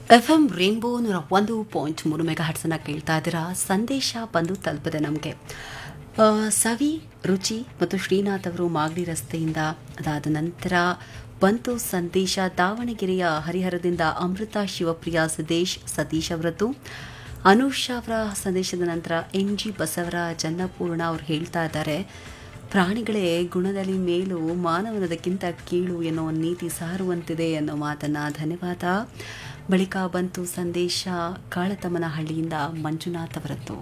F M rainbow ನೂರ ಒಂದು point ಮೂರು ಮೆಗಾ ಹಟ್ಸನ್ನ ಕೇಳ್ತಾ ಇದ್ದೀರಾ ಸಂದೇಶ ಬಂದು ತಲುಪಿದೆ ನಮಗೆ ಸವಿ ರುಚಿ ಮತ್ತು ಶ್ರೀನಾಥ್ ಅವರು ಮಾಗಡಿ ರಸ್ತೆಯಿಂದ ಅದಾದ ನಂತರ ಬಂತು ಸಂದೇಶ ದಾವಣಗೆರೆಯ ಹರಿಹರದಿಂದ ಅಮೃತ ಶಿವಪ್ರಿಯ ಸಿದ್ದೇಶ್ ಸತೀಶ್ ಅವರದ್ದು ಅನುಷ್ ಅವರ ಸಂದೇಶದ ನಂತರ ಎನ್ ಜಿ ಬಸವರಾಜ್ ಅನ್ನಪೂರ್ಣ ಅವ್ರು ಹೇಳ್ತಾ ಇದ್ದಾರೆ ಪ್ರಾಣಿಗಳೇ ಗುಣದಲ್ಲಿ ಮೇಲು ಮಾನವನದಕ್ಕಿಂತ ಕೀಳು ಎನ್ನುವ ನೀತಿ ಸಾರುವಂತಿದೆ ಅನ್ನೋ ಮಾತನ್ನ ಧನ್ಯವಾದ ಬಳಿಕ ಬಂತು ಸಂದೇಶ ಕಾಳತಮ್ಮನಹಳ್ಳಿಯಿಂದ ಮಂಜುನಾಥ್ ಅವರದ್ದು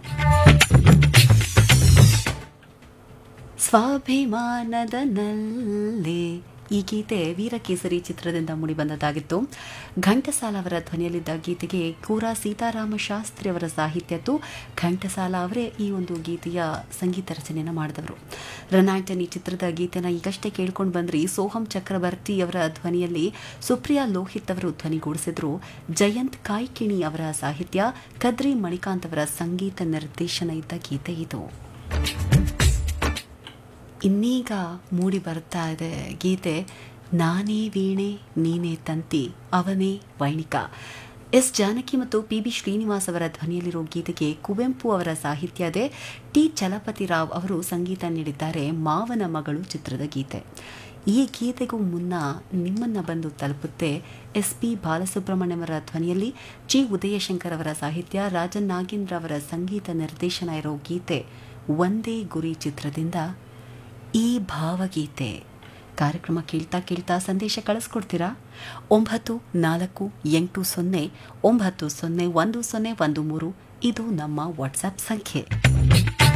ಸ್ವಾಭಿಮಾನದ ನಲ್ಲೇ ಈ ಗೀತೆ ವೀರಕೇಸರಿ ಚಿತ್ರದಿಂದ ಮೂಡಿಬಂದದ್ದಾಗಿತ್ತು ಘಂಟಸಾಲ ಅವರ ಧ್ವನಿಯಲ್ಲಿದ್ದ ಗೀತೆಗೆ ಕೂರ ಸೀತಾರಾಮ ಶಾಸ್ತ್ರಿ ಅವರ ಸಾಹಿತ್ಯದ್ದು ಘಂಟಸಾಲ ಅವರೇ ಈ ಒಂದು ಗೀತೆಯ ಸಂಗೀತ ರಚನೆಯನ್ನು ಮಾಡಿದವರು ರನಾಂಟನ್ ಈ ಚಿತ್ರದ ಗೀತೆನ ಈಗಷ್ಟೇ ಕೇಳ್ಕೊಂಡು ಬಂದ್ರಿ ಸೋಹಂ ಚಕ್ರವರ್ತಿ ಅವರ ಧ್ವನಿಯಲ್ಲಿ ಸುಪ್ರಿಯಾ ಲೋಹಿತ್ ಅವರು ಧ್ವನಿಗೂಡಿಸಿದ್ರು ಜಯಂತ್ ಕಾಯ್ಕಿಣಿ ಅವರ ಸಾಹಿತ್ಯ ಕದ್ರಿ ಮಣಿಕಾಂತ್ ಅವರ ಸಂಗೀತ ನಿರ್ದೇಶನ ಇದ್ದ ಗೀತೆ ಇದು ಇನ್ನೀಗ ಮೂಡಿ ಬರ್ತಾ ಇದೆ ಗೀತೆ ನಾನೇ ವೀಣೆ ನೀನೇ ತಂತಿ ಅವನೇ ವೈಣಿಕ ಎಸ್ ಜಾನಕಿ ಮತ್ತು ಪಿ ಬಿ ಶ್ರೀನಿವಾಸ್ ಅವರ ಧ್ವನಿಯಲ್ಲಿರೋ ಗೀತೆಗೆ ಕುವೆಂಪು ಅವರ ಸಾಹಿತ್ಯ ಇದೆ ಟಿ ಚಲಪತಿ ರಾವ್ ಅವರು ಸಂಗೀತ ನೀಡಿದ್ದಾರೆ ಮಾವನ ಮಗಳು ಚಿತ್ರದ ಗೀತೆ ಈ ಗೀತೆಗೂ ಮುನ್ನ ನಿಮ್ಮನ್ನ ಬಂದು ತಲುಪುತ್ತೆ ಎಸ್ ಪಿ ಬಾಲಸುಬ್ರಹ್ಮಣ್ಯಂ ಅವರ ಧ್ವನಿಯಲ್ಲಿ ಜಿ ಉದಯಶಂಕರ್ ಅವರ ಸಾಹಿತ್ಯ ರಾಜನ್ ನಾಗೇಂದ್ರ ಅವರ ಸಂಗೀತ ನಿರ್ದೇಶನ ಇರೋ ಗೀತೆ ಒಂದೇ ಗುರಿ ಚಿತ್ರದಿಂದ ಈ ಭಾವಗೀತೆ ಕಾರ್ಯಕ್ರಮ ಕೇಳ್ತಾ ಕೇಳ್ತಾ ಸಂದೇಶ ಕಳಿಸ್ಕೊಡ್ತೀರಾ ಒಂಬತ್ತು ನಾಲ್ಕು ಎಂಟು ಸೊನ್ನೆ ಒಂಬತ್ತು ಸೊನ್ನೆ ಒಂದು ಸೊನ್ನೆ ಒಂದು ಮೂರು ಇದು ನಮ್ಮ ವಾಟ್ಸಪ್ ಸಂಖ್ಯೆ